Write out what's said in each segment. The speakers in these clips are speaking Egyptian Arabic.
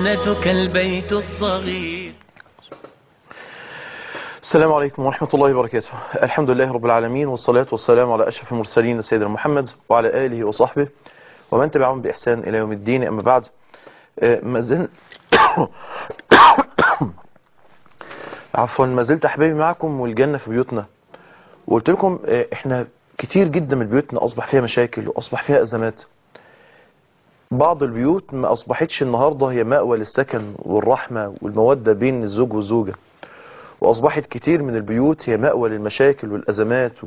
جنتك البيت الصغير السلام عليكم ورحمة الله وبركاته الحمد لله رب العالمين والصلاة والسلام على أشرف المرسلين سيدنا محمد وعلى آله وصحبه ومن تبعهم بإحسان إلى يوم الدين أما بعد آه، ما زلنا عفوا ما زلت أحبابي معكم والجنة في بيوتنا وقلت لكم آه، إحنا كتير جدا من بيوتنا أصبح فيها مشاكل وأصبح فيها أزمات بعض البيوت ما أصبحتش النهاردة هي مأوى للسكن والرحمة والمودة بين الزوج والزوجة وأصبحت كتير من البيوت هي مأوى للمشاكل والأزمات و...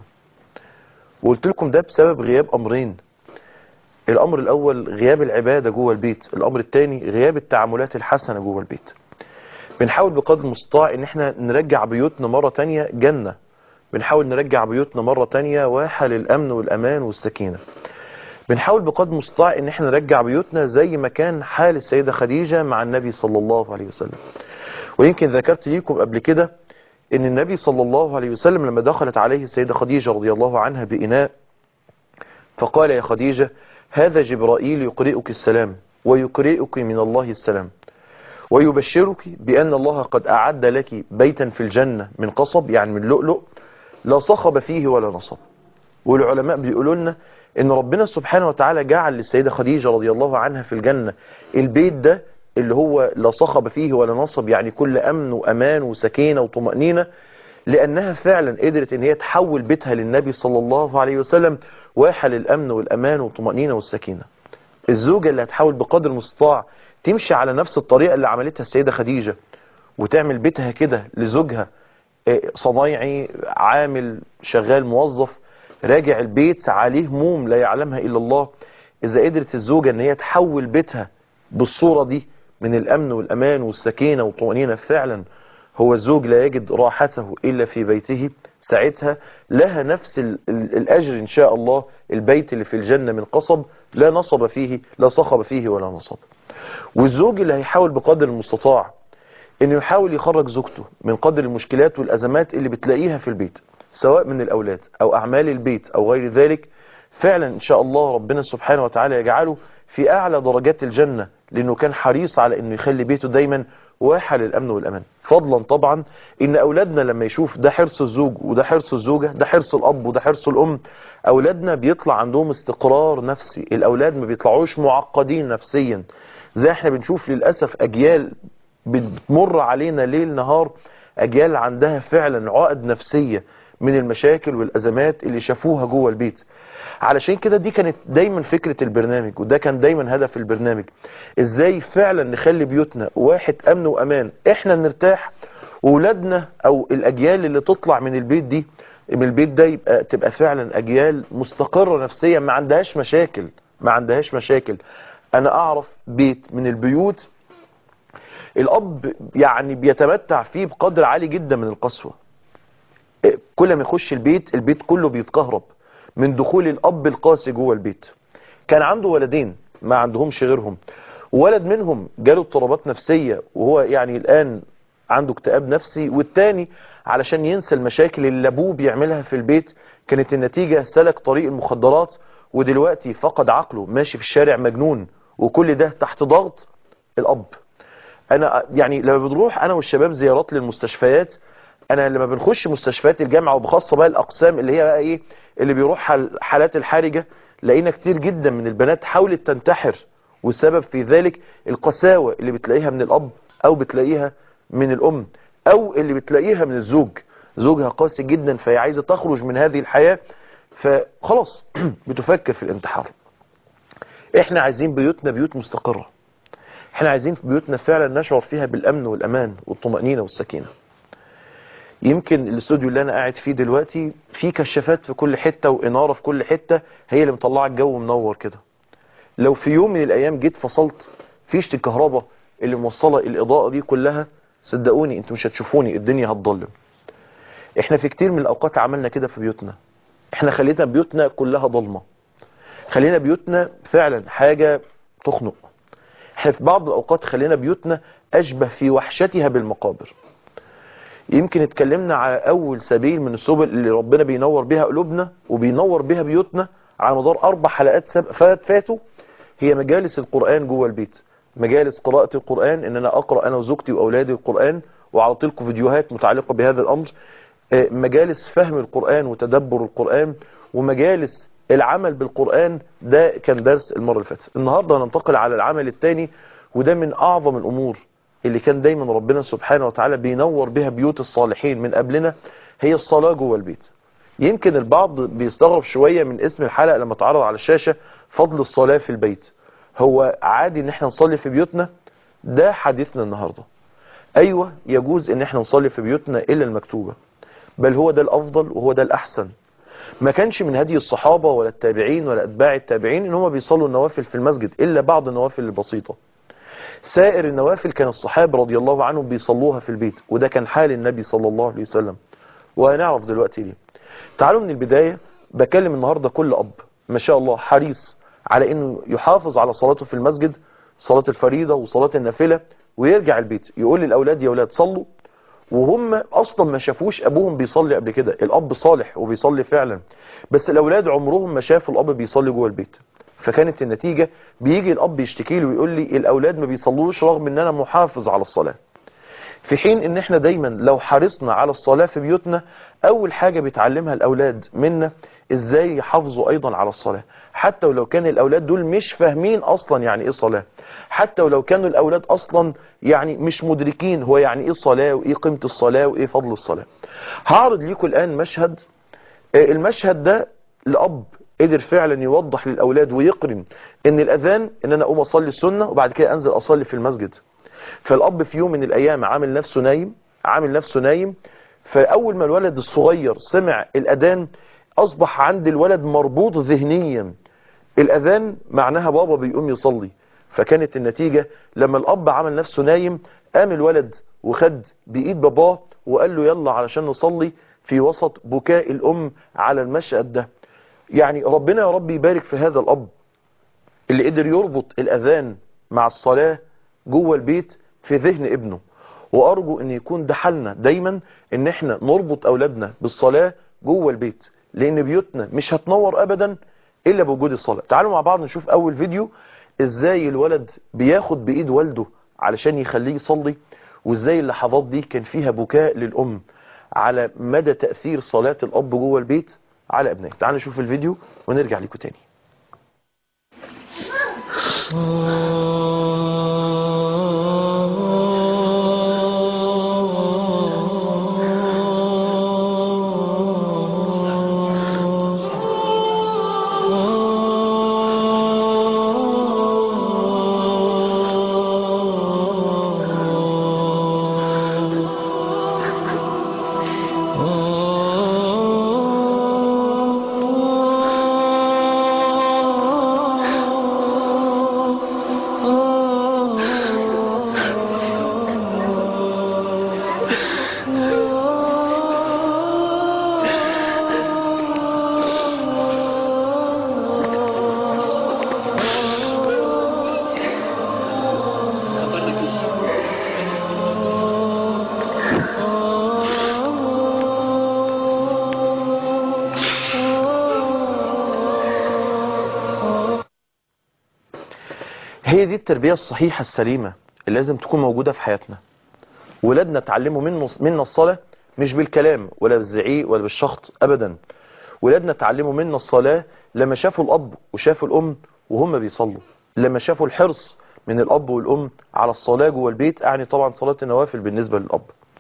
وقلت لكم ده بسبب غياب أمرين الأمر الأول غياب العبادة جوه البيت الأمر الثاني غياب التعاملات الحسنة جوه البيت بنحاول بقدر المستطاع ان احنا نرجع بيوتنا مرة تانية جنة بنحاول نرجع بيوتنا مرة تانية واحة للأمن والأمان والسكينة بنحاول بقدر المستطاع ان احنا نرجع بيوتنا زي ما كان حال السيدة خديجة مع النبي صلى الله عليه وسلم ويمكن ذكرت ليكم قبل كده ان النبي صلى الله عليه وسلم لما دخلت عليه السيدة خديجة رضي الله عنها بإناء فقال يا خديجة هذا جبرائيل يقرئك السلام ويقرئك من الله السلام ويبشرك بأن الله قد أعد لك بيتا في الجنة من قصب يعني من لؤلؤ لا صخب فيه ولا نصب والعلماء بيقولوا لنا ان ربنا سبحانه وتعالى جعل للسيدة خديجة رضي الله عنها في الجنة البيت ده اللي هو لا صخب فيه ولا نصب يعني كل أمن وأمان وسكينة وطمأنينة لأنها فعلا قدرت ان هي تحول بيتها للنبي صلى الله عليه وسلم واحة للأمن والأمان والطمأنينة والسكينة الزوجة اللي هتحاول بقدر المستطاع تمشي على نفس الطريقة اللي عملتها السيدة خديجة وتعمل بيتها كده لزوجها آه، صنايعي عامل شغال موظف راجع البيت عليه هموم لا يعلمها إلا الله إذا قدرت الزوجة ان هي تحول بيتها بالصورة دي من الأمن والأمان والسكينة والطمأنينة فعلا هو الزوج لا يجد راحته إلا في بيته ساعتها لها نفس ال- ال- الأجر إن شاء الله البيت اللي في الجنة من قصب لا نصب فيه لا صخب فيه ولا نصب والزوج اللي هيحاول بقدر المستطاع انه يحاول يخرج زوجته من قدر المشكلات والازمات اللي بتلاقيها في البيت سواء من الاولاد او اعمال البيت او غير ذلك فعلا ان شاء الله ربنا سبحانه وتعالى يجعله في اعلى درجات الجنة لانه كان حريص على انه يخلي بيته دايما واحة للامن والامان فضلا طبعا ان اولادنا لما يشوف ده حرص الزوج وده حرص الزوجة ده حرص الاب وده حرص الام اولادنا بيطلع عندهم استقرار نفسي الاولاد ما بيطلعوش معقدين نفسيا زي احنا بنشوف للأسف أجيال بتمر علينا ليل نهار أجيال عندها فعلا عقد نفسية من المشاكل والأزمات اللي شافوها جوه البيت علشان كده دي كانت دايما فكرة البرنامج وده كان دايما هدف البرنامج ازاي فعلا نخلي بيوتنا واحد أمن وأمان احنا نرتاح وولادنا أو الأجيال اللي تطلع من البيت دي من البيت ده يبقى تبقى فعلا أجيال مستقرة نفسيا ما عندهاش مشاكل ما عندهاش مشاكل انا اعرف بيت من البيوت الاب يعني بيتمتع فيه بقدر عالي جدا من القسوة إيه، كل ما يخش البيت البيت كله بيتكهرب من دخول الاب القاسي جوه البيت كان عنده ولدين ما عندهمش غيرهم ولد منهم جاله اضطرابات نفسية وهو يعني الان عنده اكتئاب نفسي والتاني علشان ينسى المشاكل اللي ابوه بيعملها في البيت كانت النتيجة سلك طريق المخدرات ودلوقتي فقد عقله ماشي في الشارع مجنون وكل ده تحت ضغط الاب انا يعني لما بنروح انا والشباب زيارات للمستشفيات انا لما بنخش مستشفيات الجامعة وبخاصة بقى الاقسام اللي هي بقى ايه اللي بيروح الحالات الحرجة لقينا كتير جدا من البنات حاولت تنتحر والسبب في ذلك القساوة اللي بتلاقيها من الاب او بتلاقيها من الام او اللي بتلاقيها من الزوج زوجها قاسي جدا فهي عايزة تخرج من هذه الحياة فخلاص بتفكر في الانتحار احنا عايزين بيوتنا بيوت مستقرة احنا عايزين في بيوتنا فعلا نشعر فيها بالامن والامان والطمأنينة والسكينة يمكن الاستوديو اللي انا قاعد فيه دلوقتي فيه كشافات في كل حتة وانارة في كل حتة هي اللي مطلعه الجو منور كده لو في يوم من الايام جيت فصلت فيشة الكهرباء اللي موصلة الاضاءة دي كلها صدقوني انتوا مش هتشوفوني الدنيا هتضلم احنا في كتير من الاوقات عملنا كده في بيوتنا احنا خلينا بيوتنا كلها ضلمة خلينا بيوتنا فعلا حاجة تخنق احنا في بعض الاوقات خلينا بيوتنا اشبه في وحشتها بالمقابر يمكن اتكلمنا على اول سبيل من السبل اللي ربنا بينور بها قلوبنا وبينور بها بيوتنا على مدار اربع حلقات سب... فات فاتوا هي مجالس القرآن جوه البيت مجالس قراءة القرآن ان انا اقرأ انا وزوجتي واولادي القرآن وعرضت لكم فيديوهات متعلقة بهذا الامر آه، مجالس فهم القرآن وتدبر القرآن ومجالس العمل بالقرآن ده كان درس المرة اللي فاتت النهاردة هننتقل على العمل الثاني وده من اعظم الامور اللي كان دايما ربنا سبحانه وتعالى بينور بها بيوت الصالحين من قبلنا هي الصلاة جوه البيت يمكن البعض بيستغرب شوية من اسم الحلقة لما تعرض على الشاشة فضل الصلاة في البيت هو عادي ان احنا نصلي في بيوتنا ده حديثنا النهاردة ايوه يجوز ان احنا نصلي في بيوتنا الا المكتوبة بل هو ده الافضل وهو ده الاحسن ما كانش من هدي الصحابة ولا التابعين ولا اتباع التابعين ان هم بيصلوا النوافل في المسجد الا بعض النوافل البسيطة سائر النوافل كان الصحابة رضي الله عنهم بيصلوها في البيت وده كان حال النبي صلى الله عليه وسلم وهنعرف دلوقتي ليه تعالوا من البداية بكلم النهاردة كل أب ما شاء الله حريص على انه يحافظ على صلاته في المسجد صلاة الفريضة وصلاة النافلة ويرجع البيت يقول للأولاد يا أولاد صلوا وهم أصلا ما شافوش أبوهم بيصلي قبل كده الأب صالح وبيصلي فعلا بس الأولاد عمرهم ما شافوا الأب بيصلي جوه البيت فكانت النتيجة بيجي الأب يشتكي له ويقول لي الأولاد ما بيصلوش رغم ان أنا محافظ على الصلاة في حين ان احنا دايما لو حرصنا على الصلاة في بيوتنا اول حاجة بيتعلمها الاولاد منا ازاي يحافظوا ايضا على الصلاة حتى ولو كان الاولاد دول مش فاهمين اصلا يعني ايه صلاة حتى ولو كانوا الاولاد اصلا يعني مش مدركين هو يعني ايه صلاة وايه قيمة الصلاة وايه فضل الصلاة هعرض ليكم الان مشهد آه، المشهد ده الاب قدر فعلا يوضح للاولاد ويقرن ان الاذان ان انا اقوم اصلي السنة وبعد كده انزل اصلي في المسجد فالاب في يوم من الايام عامل نفسه نايم عامل نفسه نايم فاول ما الولد الصغير سمع الاذان اصبح عند الولد مربوط ذهنيا الاذان معناها بابا بيقوم يصلي فكانت النتيجة لما الاب عمل نفسه نايم قام الولد وخد بايد باباه وقال له يلا علشان نصلي في وسط بكاء الام على المشهد ده يعني ربنا يا رب يبارك في هذا الاب اللي قدر يربط الاذان مع الصلاة جوه البيت في ذهن ابنه وارجو ان يكون ده حالنا دايما ان احنا نربط اولادنا بالصلاة جوه البيت لان بيوتنا مش هتنور ابدا الا بوجود الصلاة تعالوا مع بعض نشوف اول فيديو ازاي الولد بياخد بايد والده علشان يخليه يصلي وازاي اللحظات دي كان فيها بكاء للام على مدى تأثير صلاة الاب جوه البيت على ابنائه تعالوا نشوف الفيديو ونرجع لكم تاني هي دي التربية الصحيحة السليمة اللي لازم تكون موجودة في حياتنا ولادنا اتعلموا منه منا الصلاة مش بالكلام ولا بالزعيق ولا بالشخط ابدا ولادنا اتعلموا منا الصلاة لما شافوا الاب وشافوا الام وهم بيصلوا لما شافوا الحرص من الاب والام على الصلاة جوه البيت اعني طبعا صلاة النوافل بالنسبة للاب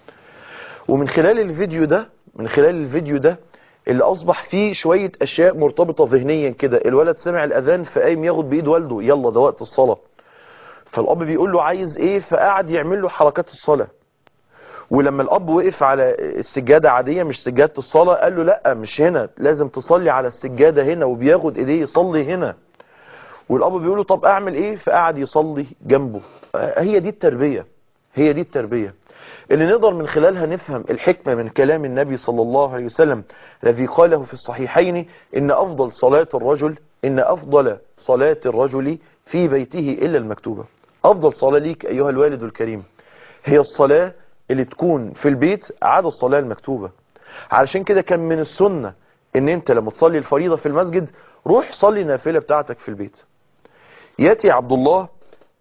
ومن خلال الفيديو ده من خلال الفيديو ده اللي اصبح فيه شوية اشياء مرتبطة ذهنيا كده الولد سمع الاذان فقايم ياخد بايد والده يلا ده وقت الصلاة فالاب بيقول له عايز ايه فقعد يعمل له حركات الصلاة ولما الاب وقف على السجادة عادية مش سجادة الصلاة قال له لا مش هنا لازم تصلي على السجادة هنا وبياخد ايديه يصلي هنا والاب بيقول له طب اعمل ايه فقعد يصلي جنبه هي دي التربية هي دي التربية اللي نقدر من خلالها نفهم الحكمة من كلام النبي صلى الله عليه وسلم الذي قاله في الصحيحين إن أفضل صلاة الرجل إن أفضل صلاة الرجل في بيته إلا المكتوبة أفضل صلاة ليك أيها الوالد الكريم هي الصلاة اللي تكون في البيت عدا الصلاة المكتوبة علشان كده كان من السنة ان انت لما تصلي الفريضة في المسجد روح صلي نافلة بتاعتك في البيت ياتي عبد الله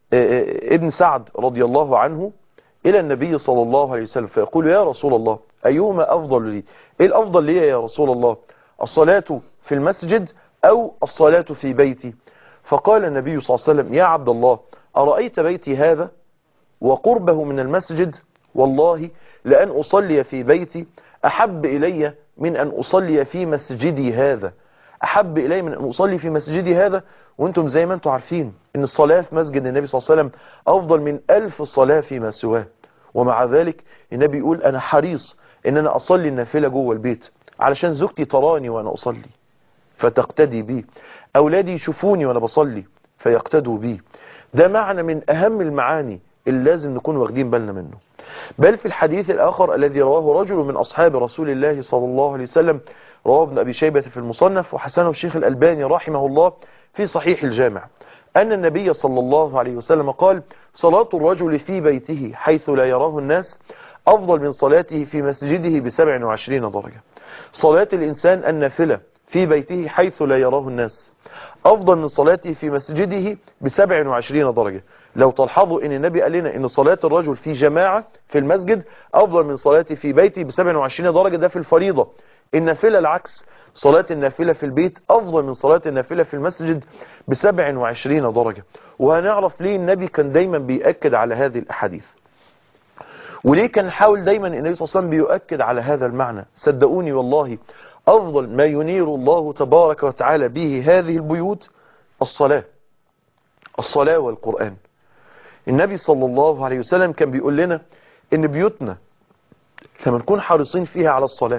ابن سعد رضي الله عنه إلى النبي صلى الله عليه وسلم فيقول يا رسول الله أيهما أفضل لي إيه الأفضل لي يا رسول الله الصلاة في المسجد أو الصلاة في بيتي فقال النبي صلى الله عليه وسلم يا عبد الله أرأيت بيتي هذا وقربه من المسجد والله لأن أصلي في بيتي أحب إلي من أن أصلي في مسجدي هذا أحب إلي من أن أصلي في مسجدي هذا وانتم زي ما انتم عارفين ان الصلاة في مسجد النبي صلى الله عليه وسلم أفضل من ألف صلاة فيما سواه ومع ذلك النبي يقول أنا حريص ان أنا أصلي النافلة جوه البيت علشان زوجتي تراني وأنا أصلي فتقتدي بي أولادي يشوفوني وأنا بصلي فيقتدوا بي ده معنى من أهم المعاني اللي لازم نكون واخدين بالنا منه بل في الحديث الآخر الذي رواه رجل من أصحاب رسول الله صلى الله عليه وسلم رواه ابن أبي شيبة في المصنف وحسنه الشيخ الألباني رحمه الله في صحيح الجامع أن النبي صلى الله عليه وسلم قال صلاة الرجل في بيته حيث لا يراه الناس أفضل من صلاته في مسجده بسبع وعشرين درجة صلاة الإنسان النافلة في بيته حيث لا يراه الناس أفضل من صلاته في مسجده بسبع وعشرين درجة لو تلحظوا ان النبي قال لنا ان صلاة الرجل في جماعة في المسجد افضل من صلاته في بيته ب 27 درجة ده في الفريضة النافلة العكس صلاة النافلة في البيت افضل من صلاة النافلة في المسجد ب 27 درجة وهنعرف ليه النبي كان دايما بيأكد على هذه الاحاديث وليه كان حاول دايما النبي صلى الله عليه وسلم بيؤكد على هذا المعنى صدقوني والله افضل ما ينير الله تبارك وتعالى به هذه البيوت الصلاة الصلاة والقرآن النبي صلى الله عليه وسلم كان بيقول لنا ان بيوتنا لما نكون حريصين فيها على الصلاة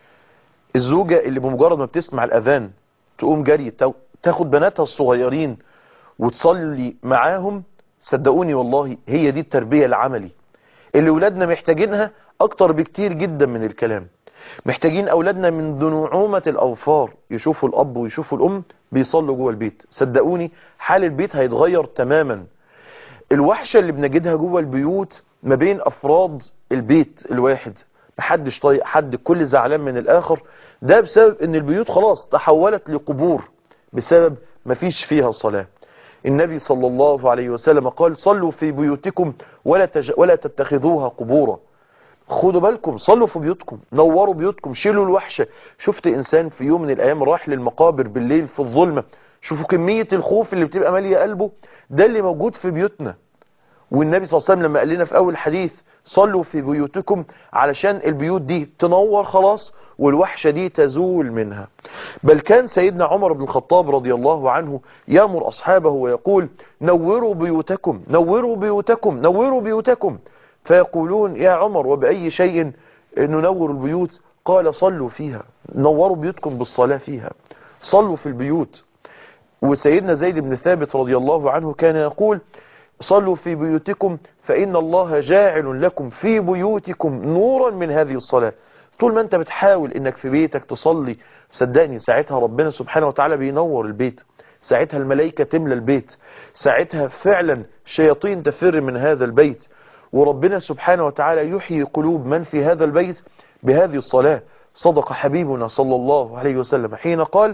الزوجة اللي بمجرد ما بتسمع الاذان تقوم جري تاخد بناتها الصغيرين وتصلي معاهم صدقوني والله هي دي التربية العملي اللي ولادنا محتاجينها اكتر بكتير جدا من الكلام محتاجين اولادنا من ذنوعومة الاظفار يشوفوا الاب ويشوفوا الام بيصلوا جوه البيت صدقوني حال البيت هيتغير تماما الوحشة اللي بنجدها جوه البيوت ما بين افراد البيت الواحد محدش طايق حد كل زعلان من الاخر ده بسبب ان البيوت خلاص تحولت لقبور بسبب ما فيش فيها صلاة النبي صلى الله عليه وسلم قال صلوا في بيوتكم ولا, تج... ولا تتخذوها قبورا خدوا بالكم صلوا في بيوتكم نوروا بيوتكم شيلوا الوحشة شفت انسان في يوم من الايام راح للمقابر بالليل في الظلمة شوفوا كمية الخوف اللي بتبقى مالية قلبه ده اللي موجود في بيوتنا والنبي صلى الله عليه وسلم لما قال لنا في اول حديث صلوا في بيوتكم علشان البيوت دي تنور خلاص والوحشة دي تزول منها بل كان سيدنا عمر بن الخطاب رضي الله عنه يامر أصحابه ويقول نوروا بيوتكم نوروا بيوتكم نوروا بيوتكم فيقولون يا عمر وبأي شيء ننور البيوت قال صلوا فيها نوروا بيوتكم بالصلاة فيها صلوا في البيوت وسيدنا زيد بن ثابت رضي الله عنه كان يقول صلوا في بيوتكم فإن الله جاعل لكم في بيوتكم نورا من هذه الصلاة طول ما انت بتحاول انك في بيتك تصلي صدقني ساعتها ربنا سبحانه وتعالى بينور البيت ساعتها الملائكة تملى البيت ساعتها فعلا شياطين تفر من هذا البيت وربنا سبحانه وتعالى يحيي قلوب من في هذا البيت بهذه الصلاة صدق حبيبنا صلى الله عليه وسلم حين قال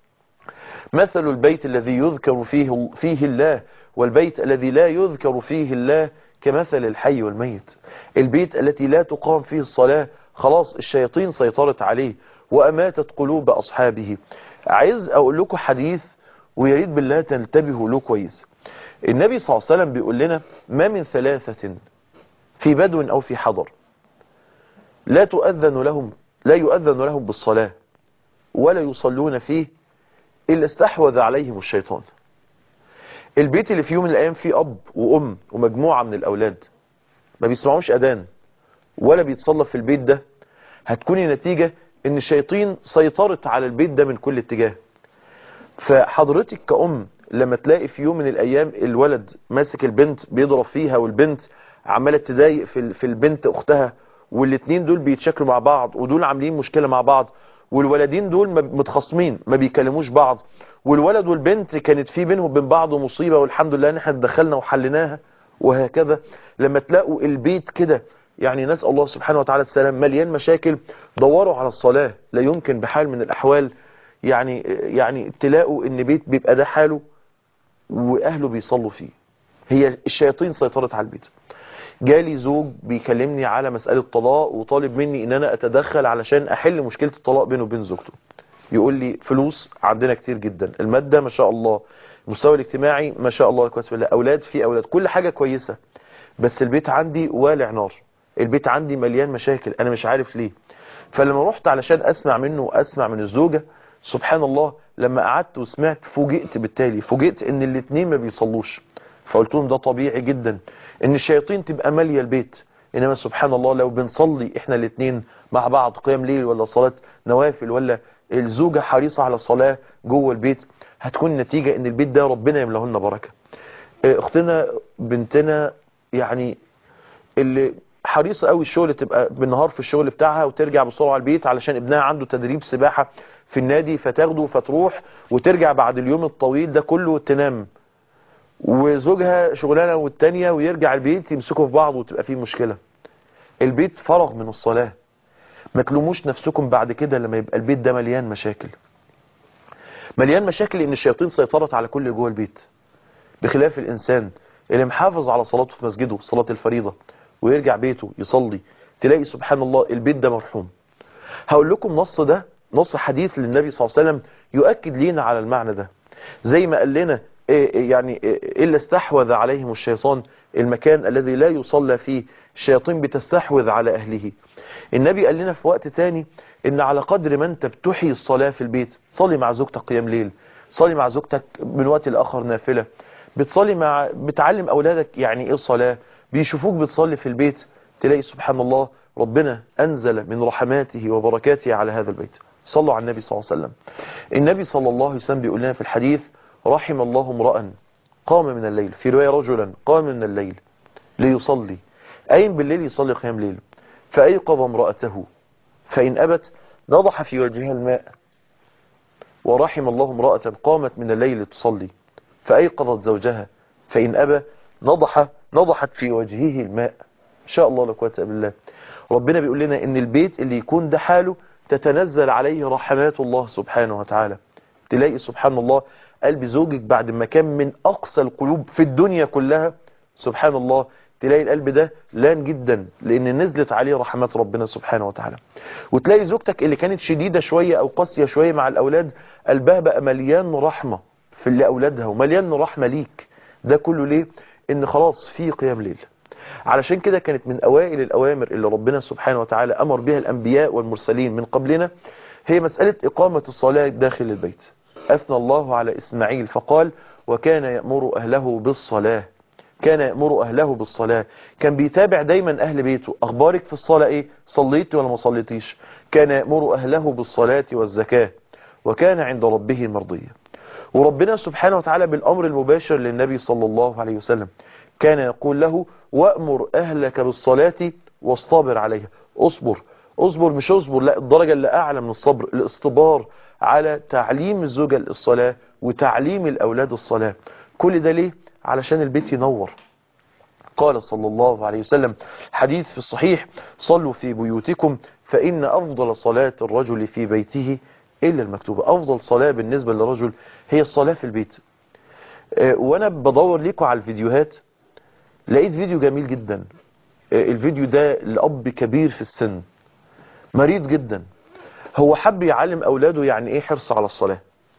مثل البيت الذي يذكر فيه, فيه الله والبيت الذي لا يذكر فيه الله كمثل الحي والميت البيت التي لا تقام فيه الصلاة خلاص الشياطين سيطرت عليه وأماتت قلوب أصحابه عايز أقول لكم حديث ويريد بالله تنتبهوا له كويس النبي صلى الله عليه وسلم بيقول لنا ما من ثلاثة في بدو أو في حضر لا تؤذن لهم لا يؤذن لهم بالصلاة ولا يصلون فيه إلا استحوذ عليهم الشيطان البيت اللي في يوم من الأيام فيه أب وأم ومجموعة من الأولاد ما بيسمعوش أذان ولا بيتصلى في البيت ده هتكون النتيجة ان الشياطين سيطرت على البيت ده من كل اتجاه فحضرتك كأم لما تلاقي في يوم من الايام الولد ماسك البنت بيضرب فيها والبنت عمالة تضايق في في البنت اختها والاتنين دول بيتشكلوا مع بعض ودول عاملين مشكلة مع بعض والولدين دول متخاصمين ما بيكلموش بعض والولد والبنت كانت في بينهم وبين بعض مصيبة والحمد لله ان احنا دخلنا وحلناها وهكذا لما تلاقوا البيت كده يعني نسأل الله سبحانه وتعالى السلام مليان مشاكل دوروا على الصلاة لا يمكن بحال من الأحوال يعني يعني تلاقوا ان بيت بيبقى ده حاله واهله بيصلوا فيه هي الشياطين سيطرت على البيت جالي زوج بيكلمني على مسألة طلاق وطالب مني ان انا اتدخل علشان احل مشكلة الطلاق بينه وبين زوجته يقول لي فلوس عندنا كتير جدا المادة ما شاء الله المستوى الاجتماعي ما شاء الله كويس بالله اولاد في اولاد كل حاجة كويسة بس البيت عندي والع نار البيت عندي مليان مشاكل انا مش عارف ليه فلما رحت علشان اسمع منه واسمع من الزوجة سبحان الله لما قعدت وسمعت فوجئت بالتالي فوجئت ان الاتنين ما بيصلوش فقلت لهم ده طبيعي جدا ان الشياطين تبقى مالية البيت انما سبحان الله لو بنصلي احنا الاتنين مع بعض قيام ليل ولا صلاة نوافل ولا الزوجة حريصة على صلاة جوه البيت هتكون النتيجة ان البيت ده ربنا يملاه لنا بركة اختنا بنتنا يعني اللي حريصة قوي الشغل تبقى بالنهار في الشغل بتاعها وترجع بسرعة البيت علشان ابنها عنده تدريب سباحة في النادي فتاخده فتروح وترجع بعد اليوم الطويل ده كله تنام وزوجها شغلانة والتانية ويرجع البيت يمسكوا في بعض وتبقى فيه مشكلة البيت فرغ من الصلاة ما تلوموش نفسكم بعد كده لما يبقى البيت ده مليان مشاكل مليان مشاكل لان الشياطين سيطرت على كل جوه البيت بخلاف الانسان اللي محافظ على صلاته في مسجده صلاة الفريضة ويرجع بيته يصلي تلاقي سبحان الله البيت ده مرحوم هقول لكم نص ده نص حديث للنبي صلى الله عليه وسلم يؤكد لينا على المعنى ده زي ما قال لنا يعني إلا استحوذ عليهم الشيطان المكان الذي لا يصلى فيه الشياطين بتستحوذ على أهله النبي قال لنا في وقت تاني إن على قدر ما أنت بتحيي الصلاة في البيت صلي مع زوجتك قيام ليل صلي مع زوجتك من وقت لآخر نافلة بتصلي مع بتعلم أولادك يعني إيه صلاة بيشوفوك بتصلي في البيت تلاقي سبحان الله ربنا أنزل من رحماته وبركاته على هذا البيت صلوا على النبي صلى الله عليه وسلم النبي صلى الله عليه وسلم بيقول لنا في الحديث رحم الله امرأ قام من الليل في رواية رجلا قام من الليل ليصلي أين بالليل يصلي قيام ليل فأيقظ امرأته فإن أبت نضح في وجهها الماء ورحم الله امرأة قامت من الليل تصلي فأيقظت زوجها فإن أبى نضح نضحت في وجهه الماء إن شاء الله لا قوه الا بالله ربنا بيقول لنا إن البيت اللي يكون ده حاله تتنزل عليه رحمات الله سبحانه وتعالى تلاقي سبحان الله قلب زوجك بعد ما كان من أقصى القلوب في الدنيا كلها سبحان الله تلاقي القلب ده لان جدا لأن نزلت عليه رحمات ربنا سبحانه وتعالى وتلاقي زوجتك اللي كانت شديدة شوية أو قاسية شوية مع الأولاد قلبها بقى مليان رحمة في اللي أولادها ومليان رحمة ليك ده كله ليه إن خلاص في قيام ليل علشان كده كانت من أوائل الأوامر اللي ربنا سبحانه وتعالى أمر بها الأنبياء والمرسلين من قبلنا هي مسألة إقامة الصلاة داخل البيت أثنى الله على إسماعيل فقال وكان يأمر أهله بالصلاة كان يأمر أهله بالصلاة كان بيتابع دايما أهل بيته أخبارك في الصلاة إيه صليت ولا ما صليتيش كان يأمر أهله بالصلاة والزكاة وكان عند ربه مرضيا وربنا سبحانه وتعالى بالأمر المباشر للنبي صلى الله عليه وسلم كان يقول له وأمر أهلك بالصلاة واصطبر عليها اصبر اصبر مش اصبر لا الدرجة اللي أعلى من الصبر الاصطبار على تعليم الزوجة الصلاة وتعليم الأولاد الصلاة كل ده ليه؟ علشان البيت ينور قال صلى الله عليه وسلم حديث في الصحيح صلوا في بيوتكم فإن أفضل صلاة الرجل في بيته إلا المكتوبة أفضل صلاة بالنسبة للرجل هي الصلاة في البيت وأنا بدور لكم على الفيديوهات لقيت فيديو جميل جدا الفيديو ده لأب كبير في السن مريض جدا هو حب يعلم أولاده يعني إيه حرص على الصلاة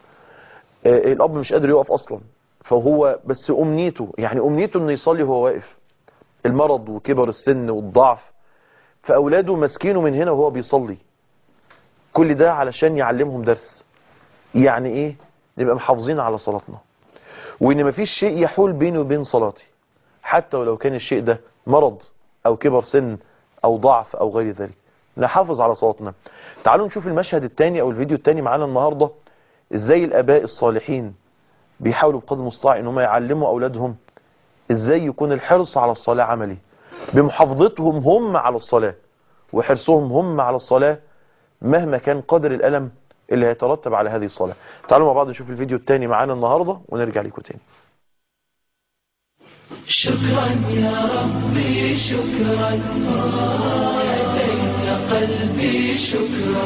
الأب مش قادر يقف أصلا فهو بس أمنيته يعني أمنيته إنه يصلي وهو واقف المرض وكبر السن والضعف فأولاده ماسكينه من هنا وهو بيصلي كل ده علشان يعلمهم درس يعني إيه نبقى محافظين على صلاتنا وإن مفيش شيء يحول بيني وبين صلاتي حتى ولو كان الشيء ده مرض أو كبر سن أو ضعف أو غير ذلك نحافظ على صلاتنا تعالوا نشوف المشهد الثاني أو الفيديو الثاني معانا النهاردة إزاي الآباء الصالحين بيحاولوا بقدر المستطاع ان هم يعلموا اولادهم ازاي يكون الحرص على الصلاة عملي بمحافظتهم هم على الصلاة وحرصهم هم على الصلاة مهما كان قدر الألم اللي هيترتب على هذه الصلاة تعالوا مع بعض نشوف الفيديو الثاني معانا النهاردة ونرجع لكم تاني شكرا يا ربي شكرا هديت قلبي شكرا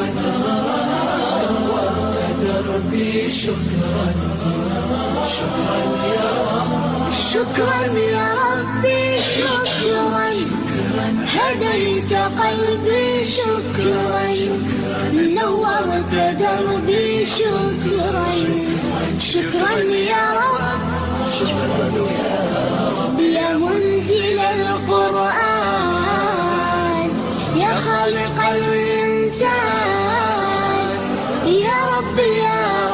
نورت دربي شكرا شكرا يا ربي شكرا يا ربي شكرا هديت قلبي شكرا نورت دربي شكرا شكرا يا رب يا منزل القرآن يا خالق الإنسان يا رب يا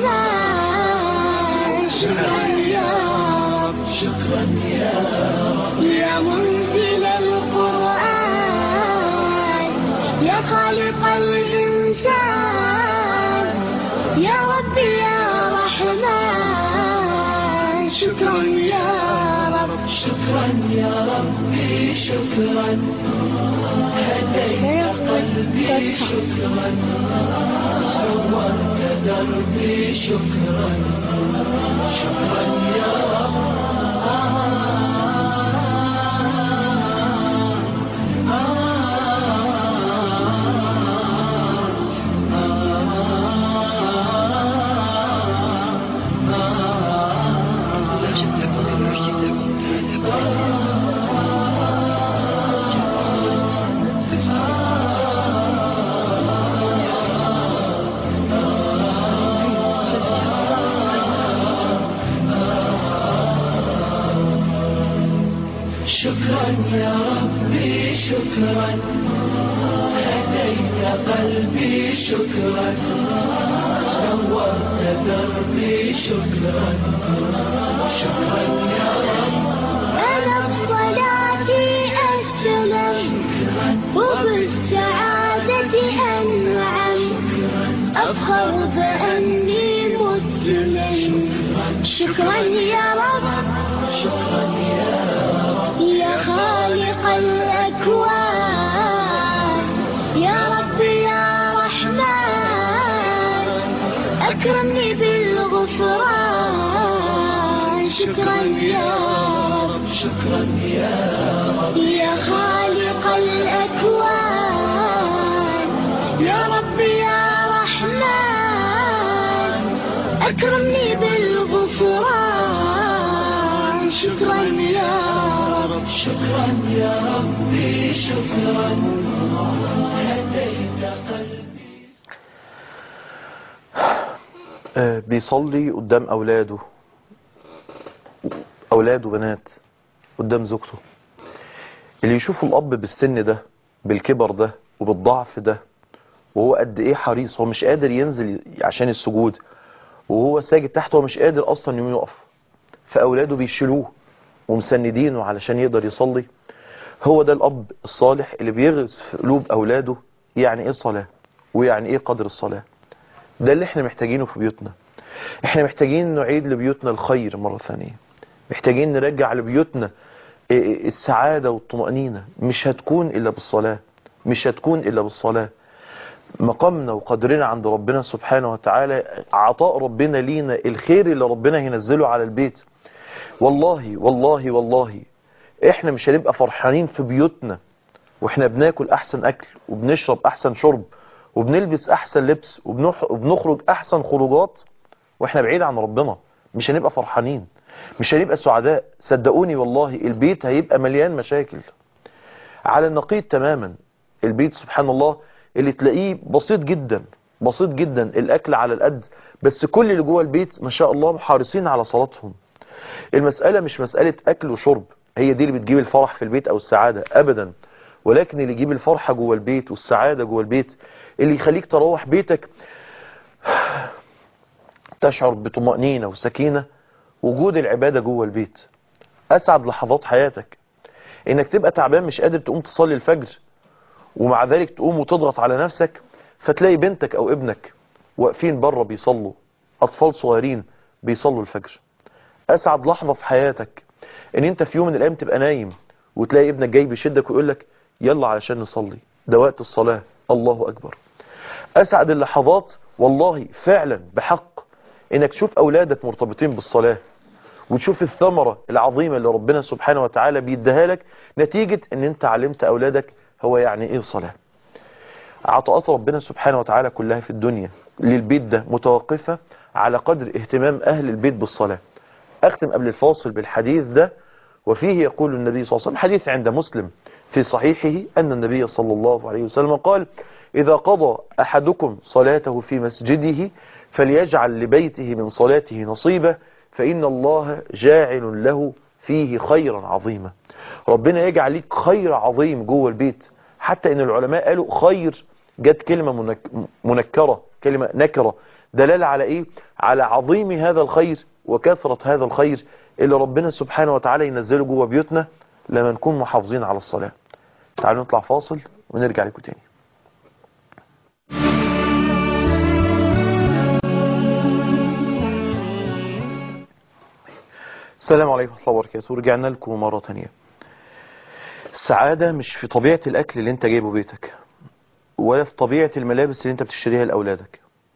رحمن شكرا يا رب شكرا يا يا منزل القرآن يا خالق الإنسان يا رب يا رحمن شكرا يا رب شكرا يا ربي شكرا هديت قلبي شكرا نورت دربي شكرا شكرا يا رب شكرا يا ربي شكرا هديت قلبي شكرا نورت دربي شكرا شكرا يا رب أنا بصلاتي أسلم وبالسعادة أنعم أفخر بأني مسلم شكرا يا رب شكرا يا رب يا خالق الأكوان يا رب يا رحمن أكرمني بالغفران شكرا يا رب شكرا يا رب يا خالق الأكوان يا رب يا رحمن أكرمني بالغفران شكرا يا رب شكرا يا ربي شكرا هديت قلبي آه، بيصلي قدام أولاده أولاده بنات قدام زوجته اللي يشوف الأب بالسن ده بالكبر ده وبالضعف ده وهو قد إيه حريص هو مش قادر ينزل عشان السجود وهو ساجد تحت هو مش قادر أصلا يوم يقف فأولاده بيشيلوه ومسندينه علشان يقدر يصلي هو ده الأب الصالح اللي بيغرس في قلوب أولاده يعني إيه صلاة ويعني إيه قدر الصلاة ده اللي احنا محتاجينه في بيوتنا احنا محتاجين نعيد لبيوتنا الخير مرة ثانية محتاجين نرجع لبيوتنا السعادة والطمأنينة مش هتكون إلا بالصلاة مش هتكون إلا بالصلاة مقامنا وقدرنا عند ربنا سبحانه وتعالى عطاء ربنا لينا الخير اللي ربنا هينزله على البيت والله والله والله احنا مش هنبقى فرحانين في بيوتنا واحنا بناكل احسن اكل وبنشرب احسن شرب وبنلبس احسن لبس وبنخ- وبنخرج احسن خروجات واحنا بعيد عن ربنا مش هنبقى فرحانين مش هنبقى سعداء صدقوني والله البيت هيبقى مليان مشاكل على النقيض تماما البيت سبحان الله اللي تلاقيه بسيط جدا بسيط جدا الاكل على القد بس كل اللي جوه البيت ما شاء الله حريصين على صلاتهم المسألة مش مسألة أكل وشرب هي دي اللي بتجيب الفرح في البيت أو السعادة أبدا ولكن اللي يجيب الفرحة جوه البيت والسعادة جوه البيت اللي يخليك تروح بيتك تشعر بطمأنينة وسكينة وجود العبادة جوه البيت أسعد لحظات حياتك إنك تبقى تعبان مش قادر تقوم تصلي الفجر ومع ذلك تقوم وتضغط على نفسك فتلاقي بنتك أو ابنك واقفين بره بيصلوا أطفال صغيرين بيصلوا الفجر اسعد لحظة في حياتك ان انت في يوم من الايام تبقى نايم وتلاقي ابنك جاي بيشدك ويقول لك يلا علشان نصلي ده وقت الصلاة الله اكبر اسعد اللحظات والله فعلا بحق انك تشوف اولادك مرتبطين بالصلاة وتشوف الثمرة العظيمة اللي ربنا سبحانه وتعالى بيديها لك نتيجة ان انت علمت اولادك هو يعني ايه صلاة عطاءات ربنا سبحانه وتعالى كلها في الدنيا للبيت ده متوقفة على قدر اهتمام اهل البيت بالصلاة أختم قبل الفاصل بالحديث ده وفيه يقول النبي صلى الله عليه وسلم حديث عند مسلم في صحيحه أن النبي صلى الله عليه وسلم قال إذا قضى أحدكم صلاته في مسجده فليجعل لبيته من صلاته نصيبة فإن الله جاعل له فيه خيرا عظيما ربنا يجعل ليك خير عظيم جوه البيت حتى ان العلماء قالوا خير جت كلمة منك منكرة كلمة نكرة دلالة على ايه على عظيم هذا الخير وكثرة هذا الخير اللي ربنا سبحانه وتعالى ينزله جوه بيوتنا لما نكون محافظين على الصلاة تعالوا نطلع فاصل ونرجع لكم تاني السلام عليكم ورحمة الله وبركاته رجعنا لكم مرة تانية السعادة مش في طبيعة الأكل اللي انت جايبه بيتك ولا في طبيعة الملابس اللي انت بتشتريها لأولادك